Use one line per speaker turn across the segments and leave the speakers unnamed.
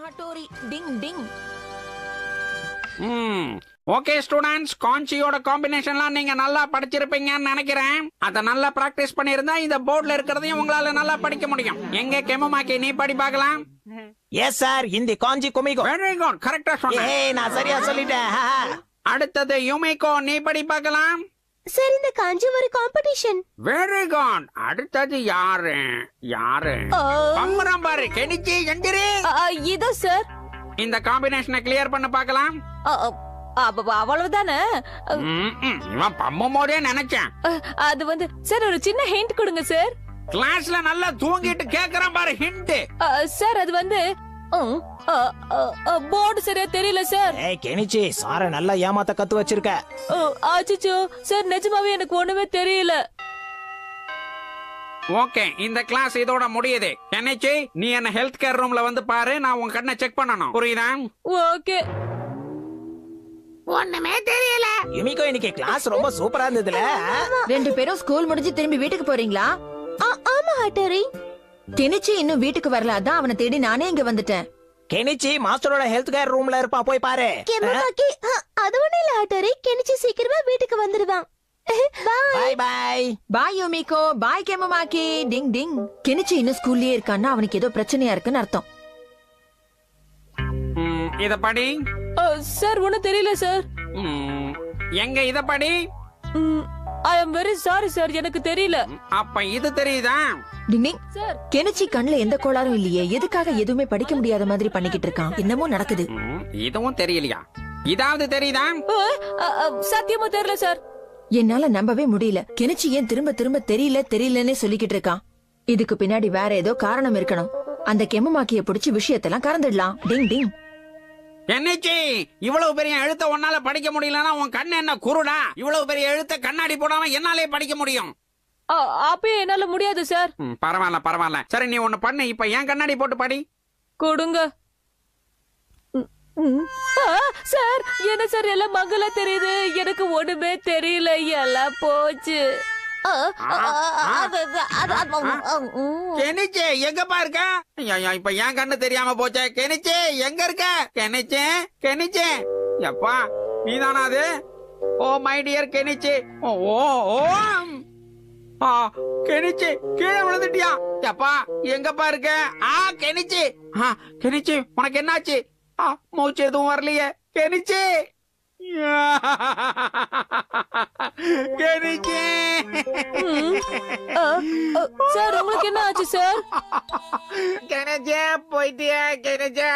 Hattori டிங் டிங்
ம் okay students காஞ்சியோட காம்பினேஷன்லாம் நீங்க நல்லா படிச்சிருப்பீங்கன்னு நினைக்கிறேன் அதை நல்லா பிராக்டிஸ் பண்ணியிருந்தா இந்த போர்டுல இருக்கிறதையும் உங்களால நல்லா படிக்க முடியும் எங்க கெமமாக்கி நீ படி பார்க்கலாம்
எஸ் சார் இந்த காஞ்சி குமிகோ
வெரி குட் கரெக்டா சொன்ன
ஏய் நான் சரியா சொல்லிட்டேன் ஹா, ஹா.
அடுத்தது யுமிகோ நீ படி பார்க்கலாம்
சார் இந்த காஞ்சி ஒரு காம்படிஷன்
வெரி குட் அடுத்தது யாரு யாரு பம்பரம் பாரு கெனிச்சி எந்திரி
இதோ சார்
இந்த காம்பினேஷனை கிளியர் பண்ண பார்க்கலாம்
அவ்வளவுதானே
ம், ம், இவன் பம்பும் போதே நினைச்சேன்
அ, அது வந்து சார் ஒரு சின்ன ஹிண்ட் கொடுங்க சார்
கிளாஸ்ல நல்லா தூங்கிட்டு கேக்குறான் பாரு ஹிண்ட்
அ, சார் அது வந்து போர்டு சரியா தெரியல சார்
ஏய் கெனிச்சி சார நல்லா ஏமாத்த கத்து வச்சிருக்க
ஆச்சுச்சோ சார் நிஜமாவே எனக்கு ஒண்ணுமே தெரியல
ஓகே இந்த கிளாஸ் இதோட முடியுது என்னைச்சி நீ என்ன ஹெல்த் கேர் ரூம்ல வந்து பாரு நான் உன் கண்ணை செக் பண்ணணும் புரியுதா
ஓகே
ஒண்ணுமே தெரியல
யுமிகோ இன்னைக்கு கிளாஸ் ரொம்ப சூப்பரா இருந்ததுல
ரெண்டு பேரும் ஸ்கூல் முடிஞ்சு திரும்பி வீட்டுக்கு போறீங்களா
ஆமா ஹட்டோரி
கெனிச்சி இன்னும் வீட்டுக்கு வரல அதான் அவனை தேடி நானே இங்க வந்துட்டேன்
கெனிச்சி மாஸ்டரோட ஹெல்த் கேர் ரூம்ல இருப்பான் போய் பாரு
கெமமாக்கி அது ஒண்ணும் இல்ல ஹட்டோரி கெனிச்சு சீக்கிரமா வீட்டுக்கு வந்துடுவான் பாய்
பாய் பாய்
பாய் யோமிகோ பாய் கேமமாக்கி டிங் டிங் கெனிச்சி இன்னும் ஸ்கூல்லயே இருக்கான்னா அவனுக்கு ஏதோ பிரச்சனையா இருக்குன்னு அர்த்தம்
ம், இத படி
அ, சார் ஒண்ணும் தெரியல சார்
ம், எங்க இத படி
I am very sorry sir எனக்கு தெரியல
அப்ப இது தெரியுதா
டிங் டிங்
சார்
கெனிச்சி கண்ணுல எந்த கோளாறும் இல்லையே எதுக்காக எதுவுமே படிக்க முடியாத மாதிரி பண்ணிக்கிட்டு இருக்கான் என்னமோ நடக்குது
ம், இதுவும் தெரியலையா இதாவது தெரியுதா
அ, அ, அ, சத்தியமா தெரியல சார்
என்னால நம்பவே முடியல கெனிச்சி ஏன் திரும்ப திரும்ப தெரியல தெரியலன்னே சொல்லிக்கிட்டு இருக்கான் இதுக்கு பின்னாடி வேற ஏதோ காரணம் இருக்கணும் அந்த கெமமாக்கிய பிடிச்சி விஷயத்தெல்லாம் கறந்துடலாம் டிங் டிங்
என்னச்சி இவ்வளவு பெரிய எழுத்த உன்னால படிக்க முடியலன்னா உன் கண்ணு என்ன குருடா இவ்வளவு பெரிய எழுத்த கண்ணாடி போடாம என்னாலே படிக்க முடியும்
அ, அப்பயே என்னால முடியாது சார்
ம், பரவாயில்ல பரவாயில்ல சரி நீ ஒண்ணு பண்ணு இப்ப ஏன் கண்ணாடி போட்டு படி
கொடுங்க ம், ம். ஆ, சார் என்ன சார் எல்லாம் மங்களா தெரியுது எனக்கு ஒண்ணுமே தெரியல எல்லாம் போச்சு ஆ, ஆ, ஆ, அது, அது, அது, அது, ம்.
கெனிச்சே எங்க பாருக்க ஐயோ இப்ப ஏன் கண்ணு தெரியாம போச்சே கெனிச்சே எங்க இருக்க கெனிச்சே கெனிச்சே எப்பா நீதானா அது oh my dear Kenichi oh oh oh ஆ கெனிச்சி கீழே விழுந்துட்டியா எப்பா எங்கப்பா இருக்க ஆ கெனிச்சி ஆ கெனிச்சி உனக்கு என்னாச்சு ஆ மூச்சு எதுவும் வரலையே கெனிச்சி கெனிச்சி
ம். ஆ, ஆ, சார் உங்களுக்கு என்ன ஆச்சு சார்
கெனஜே போயிட்டியா கெனஜே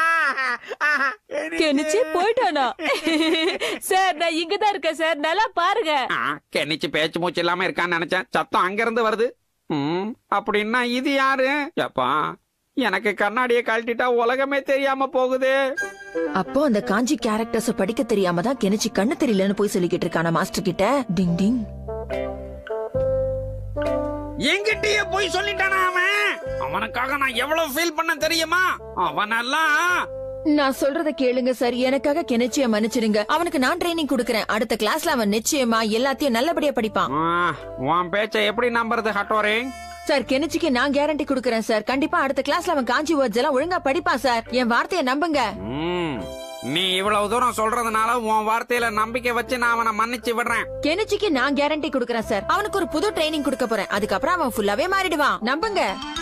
கெனிச்சு போயிட்டானா சார் நான் இங்கதான் இருக்கேன் சார் நல்லா பாருங்க
கெனிச்சு பேச்சு மூச்சு இல்லாம இருக்கான்னு நினைச்சேன் சத்தம் அங்க இருந்து வருது ம், அப்படின்னா இது யாரு எப்பா எனக்கு கண்ணாடியை கழட்டிட்டா உலகமே தெரியாம போகுது
அப்போ அந்த காஞ்சி கேரக்டர்ஸ் படிக்க தெரியாம தான் கெனிச்சி கண்ணு தெரியலன்னு போய் சொல்லிக்கிட்டு இருக்கான மாஸ்டர் கிட்ட டிங் டிங்
எங்கிட்டயே போய் சொல்லிட்டானா அவன் அவனுக்காக நான் எவ்வளவு ஃபீல் பண்ண தெரியுமா அவனெல்லாம்
நான் சொல்றத கேளுங்க சார் எனக்காக கெனிச்சிய மன்னிச்சிடுங்க அவனுக்கு நான் ட்ரைனிங் கொடுக்கறேன் அடுத்த கிளாஸ்ல அவன் நிச்சயமா எல்லாத்தையும் நல்லபடியா படிப்பான்
ஆ, உன் பேச்ச எப்படி நம்புறது ஹட்டோரே
சார் கெனிச்சிக்கு நான் கேரண்டி கொடுக்கறேன் சார் கண்டிப்பா அடுத்த கிளாஸ்ல அவன் காஞ்சி வேர்ட்ஸ் எல்லாம் ஒழுங்கா படிப்பான் சார் என் வார்த்தையை நம்புங்க
ம், நீ இவ்வளவு தூரம் சொல்றதுனால உன் வார்த்தையில நம்பிக்கை வச்சு நான் அவனை மன்னிச்சு விடுறேன்
கெனிச்சிக்கு நான் கேரண்டி கொடுக்கறேன் சார் அவனுக்கு ஒரு புது ட்ரைனிங் கொடுக்க போறேன் அதுக்கப்புறம் அவன் ஃபுல்லாவே மாறிடுவான் நம்புங்க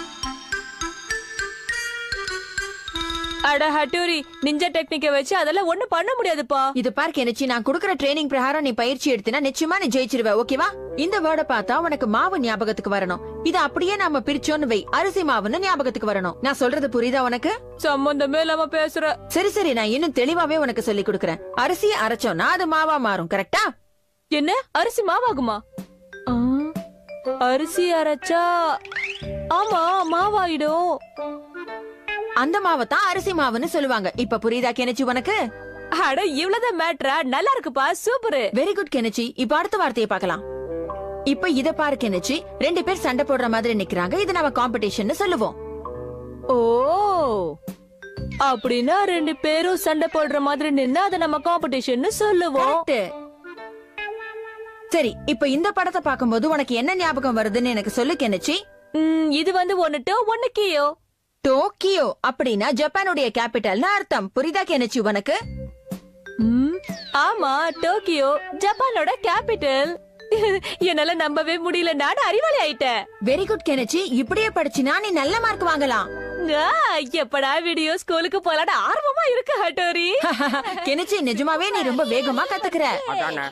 அட ஹட்டூரி நிஞ்சா டெக்னிக்க வச்சு அதெல்லாம் ஒண்ணும் பண்ண முடியாதுப்பா
இது பார் கெனிச்சி நான் கொடுக்கற ட்ரைனிங் பிரகாரம் நீ பயிற்சி எடுத்தினா நிச்சயமா நீ ஜெயிச்சிருவ ஓகேவா இந்த வேர்ட பார்த்தா உனக்கு மாவு ஞாபகத்துக்கு வரணும் இது அப்படியே நாம பிரிச்சோன்னு வை அரிசி மாவுன்னு ஞாபகத்துக்கு வரணும் நான் சொல்றது புரியுதா உனக்கு
சம்பந்தமே இல்லாம பேசுற
சரி சரி நான் இன்னும் தெளிவாவே உனக்கு சொல்லி கொடுக்கறேன் அரிசியை அரைச்சோம்னா அது மாவா மாறும் கரெக்டா
என்ன அரிசி மாவாகுமா ஆ, அரிசி அரைச்சா ஆமா மாவாயிடும்
அந்த மாவை தான் அரிசி மாவுன்னு சொல்லுவாங்க இப்ப புரியுதா கெனிச்சி உனக்கு
அட இவ்வளவுதான் மேட்ரா நல்லா இருக்குப்பா சூப்பர்
வெரி குட் கெனிச்சி இப்ப அடுத்த வார்த்தையை பார்க்கலாம் இப்ப இத பாரு கெனிச்சி ரெண்டு பேர் சண்டை போடுற மாதிரி நிக்கிறாங்க இது நம்ம காம்படிஷன் சொல்லுவோம்
ஓ அப்படின்னா ரெண்டு பேரும் சண்டை போடுற மாதிரி நின்னு அதை நம்ம காம்படிஷன் சொல்லுவோம்
Correct. சரி இப்ப இந்த படத்தை பார்க்கும்போது உனக்கு என்ன ஞாபகம் வருதுன்னு எனக்கு சொல்லு கெனிச்சி
ம், இது வந்து ஒன்னு டோ ஒன்னு கியோ
டோக்கியோ அப்படின்னா ஜப்பானுடைய கேபிட்டல்னு அர்த்தம் புரியுதா கெனிச்சி உனக்கு
ம், ஆமா டோக்கியோ ஜப்பானோட கேபிட்டல் என்னால நம்பவே முடியல நான் அறிவாளி ஆயிட்டேன்
வெரி குட் கெனிச்சி இப்படியே படிச்சினா நீ நல்ல மார்க் வாங்கலாம்
ஆ, எப்படா வீடியோ ஸ்கூலுக்கு போலான்னு ஆர்வமா இருக்கு ஹட்டோரி
கெனிச்சி நிஜமாவே நீ ரொம்ப வேகமா கத்துக்கிற
அதானே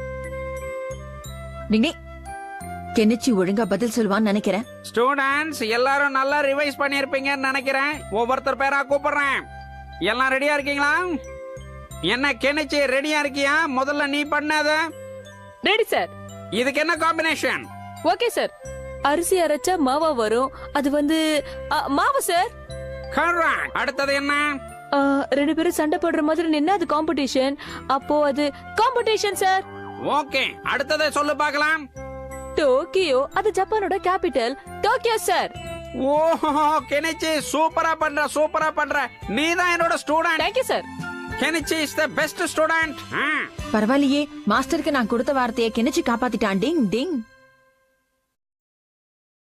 டிங் டிங். கெனிச்சி ஒழுங்கா பதில் சொல்லுவான்னு நினைக்கிறேன்
ஸ்டூடெண்ட்ஸ் எல்லாரும் நல்லா ரிவைஸ் பண்ணியிருப்பீங்கன்னு நினைக்கிறேன் ஒவ்வொருத்தர் பேரா கூப்பிடுறேன் எல்லாம் ரெடியா இருக்கீங்களா என்ன கெனிச்சு ரெடியா இருக்கியா முதல்ல நீ பண்ணாத
ரெடி சார்
இதுக்கு என்ன காம்பினேஷன்
ஓகே சார் அரிசி அரைச்சா மாவா வரும் அது வந்து ஆ, மாவு சார்
கரெக்ட் அடுத்தது என்ன
ஆ, ரெண்டு பேரும் சண்டை போடுற மாதிரி நின்னா அது காம்படிஷன் அப்போ அது காம்படிஷன் சார்
ஓகே அடுத்ததை சொல்லு பார்க்கலாம்
டோக்கியோ அது ஜப்பானோட கேபிட்டல் டோக்கியோ சார்
ஓஹோ கெனிச்சி சூப்பரா பண்ற சூப்பரா பண்ற நீ தான் என்னோட student
thank you sir
Kenichi is the best student
பரவாயில்லையே மாஸ்டருக்கு நான் கொடுத்த வார்த்தையை கெனிச்சி காப்பாத்திட்டான் டிங் டிங்